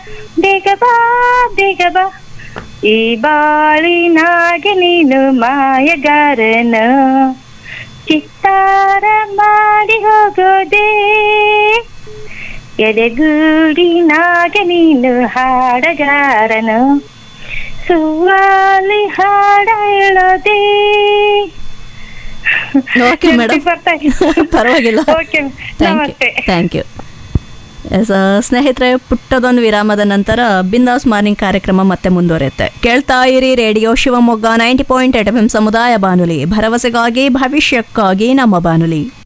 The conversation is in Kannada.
ಬೇಗ ಬಾ ಬೇಗ ಬಾ ಈ ಬಾಳಿನಾಗೆ ನೀನು ಮಾಯಗಾರನ ಚಿತ್ತಾರ ಮಾಡಿ ಹೋಗೋದೇ ಎದೆಗೂಡಿನಾಗೆ ನೀನು ಹಾಡಗಾರನು ಸುವಾಲಿ ಹಾಡ ಹೇಳೋದೇ ಓಕೆ ಮೇಡಮ್ ಬರ್ತಾ ಇದೆ. ಪರವಾಗಿಲ್ಲ ಓಕೆ ಥ್ಯಾಂಕ್ ಯು ನಮಸ್ತೆ ಥ್ಯಾಂಕ್ ಯು ಎಸ್ ಸ್ನೇಹಿತರೆ ಪುಟ್ಟದೊಂದು ವಿರಾಮದ ನಂತರ ಬಿಂದಾಸ್ ಮಾರ್ನಿಂಗ್ ಕಾರ್ಯಕ್ರಮ ಮತ್ತೆ ಮುಂದುವರಿಯುತ್ತೆ ಕೇಳ್ತಾ ಇರಿ radio Shivamogga ninety point eight F M ಸಮುದಾಯ ಬಾನುಲಿ ಭರವಸೆಗಾಗಿ ಭವಿಷ್ಯಕ್ಕಾಗಿ ನಮ್ಮ ಬಾನುಲಿ